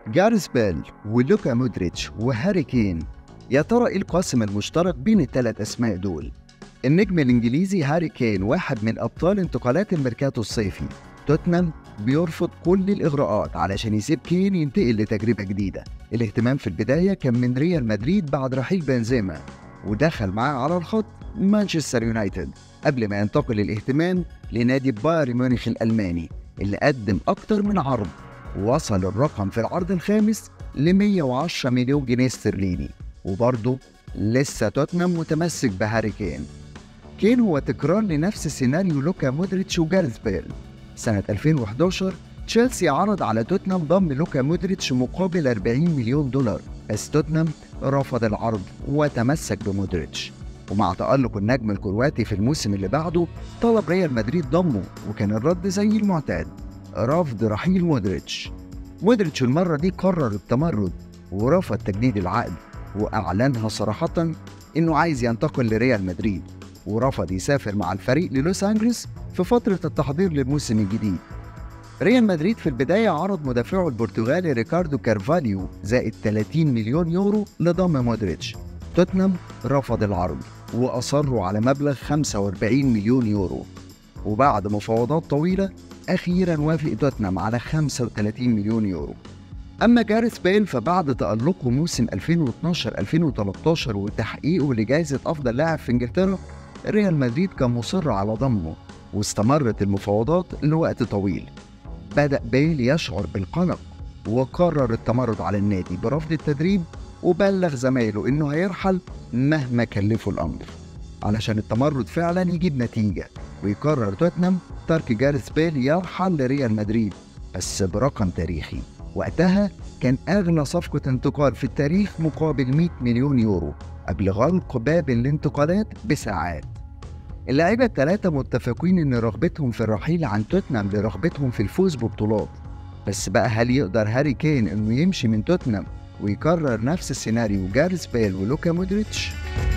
جاريس بيل ولوكا مودريتش وهاري كين يا ترى ايه القاسم المشترك بين الثلاث اسماء دول النجم الانجليزي هاري كين واحد من ابطال انتقالات الميركاتو الصيفي توتنهام بيرفض كل الاغراءات علشان يسيب كين ينتقل لتجربه جديده الاهتمام في البدايه كان من ريال مدريد بعد رحيل بنزيما ودخل معاه على الخط مانشستر يونايتد قبل ما ينتقل الاهتمام لنادي بايرن ميونخ الالماني اللي قدم اكتر من عرض وصل الرقم في العرض الخامس ل 110 مليون جنيه استرليني وبرضه لسه توتنهام متمسك بهاري كين كين هو تكرار لنفس سيناريو لوكا مودريتش وجارث بيل سنة 2011 تشيلسي عرض على توتنهام ضم لوكا مودريتش مقابل 40 مليون دولار بس توتنهام رفض العرض وتمسك بمودريتش ومع تألق النجم الكرواتي في الموسم اللي بعده طلب ريال مدريد ضمه وكان الرد زي المعتاد رفض رحيل مودريتش مودريتش المرة دي قرر التمرد ورفض تجديد العقد وأعلنها صراحة إنه عايز ينتقل لريال مدريد ورفض يسافر مع الفريق للوس أنجلوس في فترة التحضير للموسم الجديد ريال مدريد في البداية عرض مدافعه البرتغالي ريكاردو كارفاليو زائد 30 مليون يورو لضم مودريتش توتنهام رفض العرض وأصروا على مبلغ 45 مليون يورو وبعد مفاوضات طويلة أخيرا وافق توتنهام على 35 مليون يورو أما جاريث بيل فبعد تألقه موسم 2012-2013 وتحقيقه لجائزة أفضل لاعب في إنجلترا ريال مدريد كان مصر على ضمه واستمرت المفاوضات لوقت طويل بدأ بيل يشعر بالقلق وقرر التمرد على النادي برفض التدريب وبلغ زمايله إنه هيرحل مهما كلفه الأمر علشان التمرد فعلا يجيب نتيجة ويقرر توتنهام ترك جاريث بيل يرحل لريال مدريد بس برقم تاريخي وقتها كان أغلى صفقة انتقال في التاريخ مقابل 100 مليون يورو قبل غلق باب الانتقالات بساعات اللاعيبة الثلاثة متفقين إن رغبتهم في الرحيل عن توتنهام لرغبتهم في الفوز ببطولات بس بقى هل يقدر هاري كين إنه يمشي من توتنهام ويكرر نفس السيناريو جاريث بيل ولوكا مودريتش؟